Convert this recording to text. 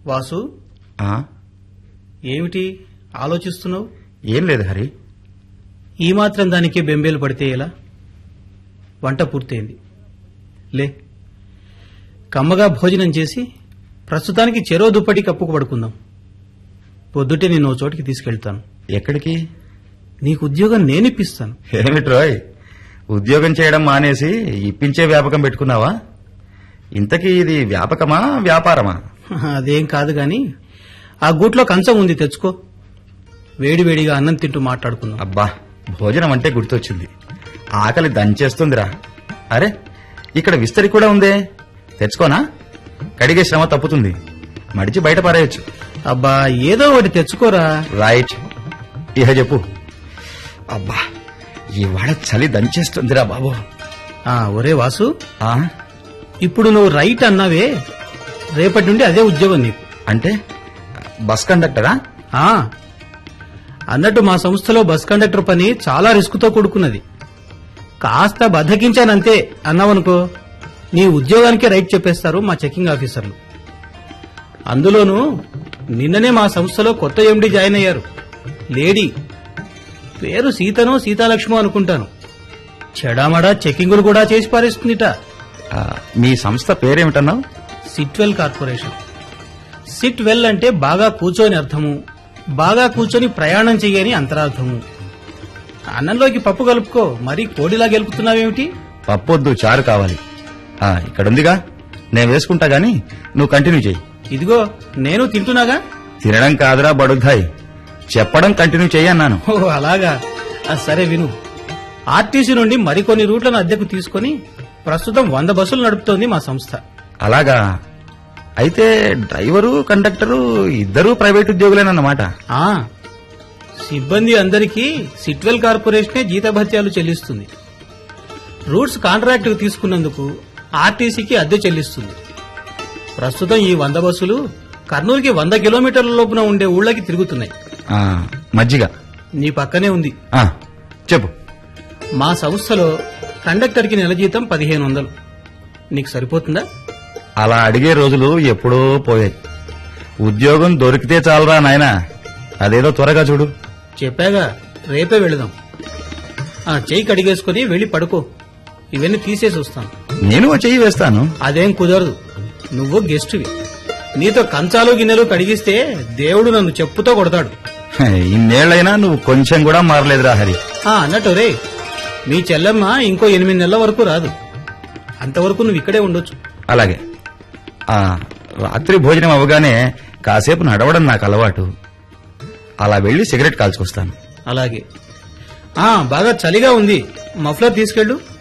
వాసు ఆ, ఏమిటి ఆలోచిస్తున్నావు ఏం లేదు హరి ఈ మాత్రం దానికే బెంబేలు పడితే ఎలా వంట పూర్తయింది లే కమ్మగా భోజనం చేసి ప్రస్తుతానికి చెరో దుప్పటి కప్పుకు పడుకుందాం పొద్దుటే నేను ఓ చోటికి తీసుకెళ్తాను ఎక్కడికి నీకు ఉద్యోగం నేనిప్పిస్తాను ఏమిటి రోయ్ ఉద్యోగం చేయడం మానేసి ఇప్పించే వ్యాపకం పెట్టుకున్నావా ఇంతకీ ఇది వ్యాపకమా వ్యాపారమా అదేం కాదు గాని ఆ గూట్లో కంచం ఉంది తెచ్చుకో వేడివేడిగా అన్నం తింటూ మాట్లాడుకుందాం అబ్బా భోజనం అంటే గుర్తొచ్చింది ఆకలి దంచేస్తుందిరా అరే ఇక్కడ విస్తరి కూడా ఉందే తెచ్చుకోనా కడిగే శ్రమ తప్పుతుంది మడిచి బయట పారేయచ్చు అబ్బా ఏదో ఒకటి తెచ్చుకోరా రైట్ ఇహ చెప్పు అబ్బా ఇవాళ చలి దంచేస్తుందిరా బాబు ఆ ఒరే వాసు ఆ ఇప్పుడు నువ్వు రైట్ అన్నావే రేపటి నుండి అదే ఉద్యోగం నీకు అంటే బస్ కండక్టరా ఆ అన్నట్టు మా సంస్థలో బస్ కండక్టర్ పని చాలా రిస్క్తో కూడుకున్నది కాస్త బద్దకించానంతే అన్నావనుకో నీ ఉద్యోగానికే రైట్ చెప్పేస్తారు మా చెకింగ్ ఆఫీసర్లు అందులోనూ నిన్ననే మా సంస్థలో కొత్త ఎండి జాయిన్ అయ్యారు లేడీ పేరు సీతనో సీతాలక్ష్మో అనుకుంటాను చెడామడా చెకింగులు కూడా చేసి పారేస్తుందిట ఆ, మీ సంస్థ పేరేమిటన్నావు సిట్వెల్ కార్పొరేషన్ సిట్ వెల్ అంటే బాగా కూర్చొని అర్థము బాగా కూర్చొని ప్రయాణం చెయ్యని అంతరార్థము అన్నంలోకి పప్పు కలుపుకో మరీ కోడిలా గెలుపుతున్నావేమిటి పప్పొద్దు చారు కావాలి ఆ ఇక్కడుందిగా నేను వేసుకుంటా గాని నువ్వు కంటిన్యూ చెయ్యి ఇదిగో నేను తింటున్నాగా తినడం కాదురా బడుద్దాయి చెప్పడం కంటిన్యూ చెయ్యి అన్నాను ఓ అలాగా ఆ, సరే విను ఆర్టీసీ నుండి మరికొన్ని రూట్లను అద్దెకు తీసుకొని ప్రస్తుతం వంద బస్సులు నడుపుతోంది మా సంస్థ అలాగా అయితే డ్రైవరు కండక్టరు ఇద్దరూ ప్రైవేట్ ఉద్యోగులేనన్నమాట ఆ సిబ్బంది అందరికీ సిట్వెల్ కార్పొరేషనే జీతభత్యాలు చెల్లిస్తుంది రూట్స్ కాంట్రాక్ట్ తీసుకున్నందుకు ఆర్టీసీకి అద్దె చెల్లిస్తుంది ప్రస్తుతం ఈ వంద బస్సులు కర్నూలుకి వంద కిలోమీటర్ల లోపున ఉండే ఊళ్ళకి తిరుగుతున్నాయి ఆ, మజ్జిగ నీ పక్కనే ఉంది ఆ, చెప్పు మా సంస్థలో కండక్టర్కి నెల జీతం పదిహేను వందలు నీకు సరిపోతుందా అలా అడిగే రోజులు ఎప్పుడో పోయాయి ఉద్యోగం దొరికితే చాలరా నాయనా అదేదో త్వరగా చూడు చెప్పాగా రేపే వెళదాం ఆ చెయ్యి కడిగేసుకుని వెళ్ళి పడుకో ఇవన్నీ తీసేసి వస్తాను నేను ఓ చెయ్యి వేస్తాను అదేం కుదరదు నువ్వు గెస్ట్వి నీతో కంచాలు గిన్నెలు కడిగిస్తే దేవుడు నన్ను చెప్పుతో కొడతాడు హ, ఇన్నేళ్లైనా నువ్వు కొంచెం కూడా మారలేదురా హరి ఆ అన్నట్టు రే మీ చెల్లెమ్మ ఇంకో ఎనిమిది నెలల వరకు రాదు అంతవరకు నువ్వు ఇక్కడే ఉండొచ్చు అలాగే ఆ రాత్రి భోజనం అవ్వగానే కాసేపు నడవడం నాకు అలవాటు అలా వెళ్లి సిగరెట్ కాల్చుకొస్తాను అలాగే ఆ బాగా చలిగా ఉంది మఫ్లర్ తీసుకెళ్ళు